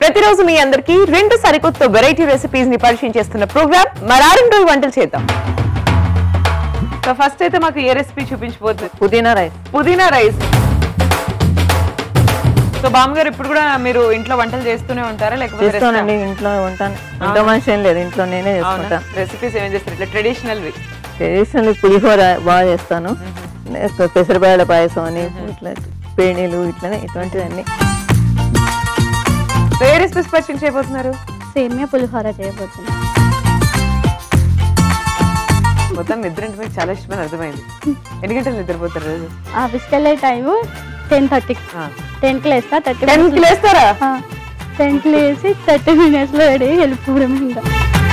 ప్రతిరోజు మీ అందరికి రెండు సరికొత్త వెరైటీ రెసిపీస్ ని పరిచయం చేస్తున్న ప్రోగ్రామ్ మరారెండు వంటలు చేద్దాం సో ఫస్ట్ అయితే మాకు ఏ రెసిపీ చూపించబోతుంది పుదీనా రైస్ పుదీనా రైస్ సో బామ్మగారు ఇప్పుడు కూడా మీరు ఇంట్లో వంటలు చేస్తూనే ఉంటారా లేకపోతే చేస్తానండి ఇంట్లో ఉంటాను ఇంట్లో మనిషి ఏం లేదు ఇంట్లో నేనే చేసుకుంటాను రెసిపీస్ ఏమేం చేస్తారు ఇట్లా ట్రెడిషనల్ ట్రెడిషనల్ పులిహోర బాగా చేస్తాను నెక్స్ట్ పెసరబేళ్ళ పాయసం అని ఇట్లా పేణీలు ఇట్లనే ఇటువంటివన్నీ సో ఏ రెసిపీస్ పరిచయం చేయబోతున్నారు సేమియా పులిహోర చేయబోతున్నాం మొత్తం నిద్ర అంటే మీకు చాలా ఇష్టమని అర్థమైంది ఎన్ని గంటలు నిద్రపోతారు రోజు ఆఫీస్కి వెళ్ళే టైము టెన్ థర్టీకి టెన్కి లేస్తా థర్టీ టెన్ కి లేస్తారా టెన్కి లేసి థర్టీ మినిట్స్లో రెడీ వెళ్ళిపోవడం ఇంకా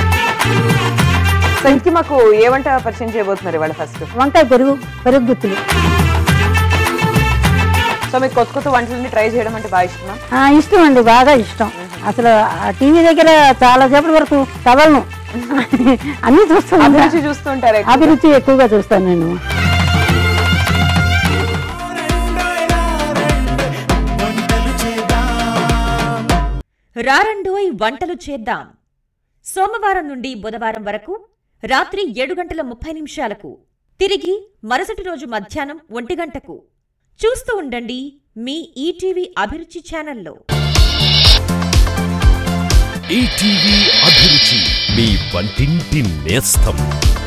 సో ఇంతకీ మాకు ఏ వంట పరిచయం చేయబోతున్నారు ఇవాళ ఫస్ట్ వంకాయ పెరుగు పెరుగు గుత్తులు సో మీకు కొత్త కొత్త వంటలన్నీ ట్రై చేయడం అంటే బాగా ఇష్టమా ఆ, ఇష్టం అండి బాగా ఇష్టం అసలు ఆ టీవీ దగ్గర చాలా సేపటి వరకు కదలను అన్ని చూస్తాను అభిరుచి చూస్తూ ఉంటారు ఎక్కువ. అభిరుచి ఎక్కువగా చూస్తాను నేను రారండోయ్ వంటలు చేద్దాం సోమవారం నుండి బుధవారం వరకు రాత్రి ఏడు గంటల ముప్పై నిమిషాలకు తిరిగి మరుసటి రోజు మధ్యాహ్నం ఒంటి గంటకు చూస్తూ ఉండండి మీ ఈటీవీ అభిరుచి ఛానల్లో ఈటీవీ అభిరుచి మీ వంటింటి నేస్తం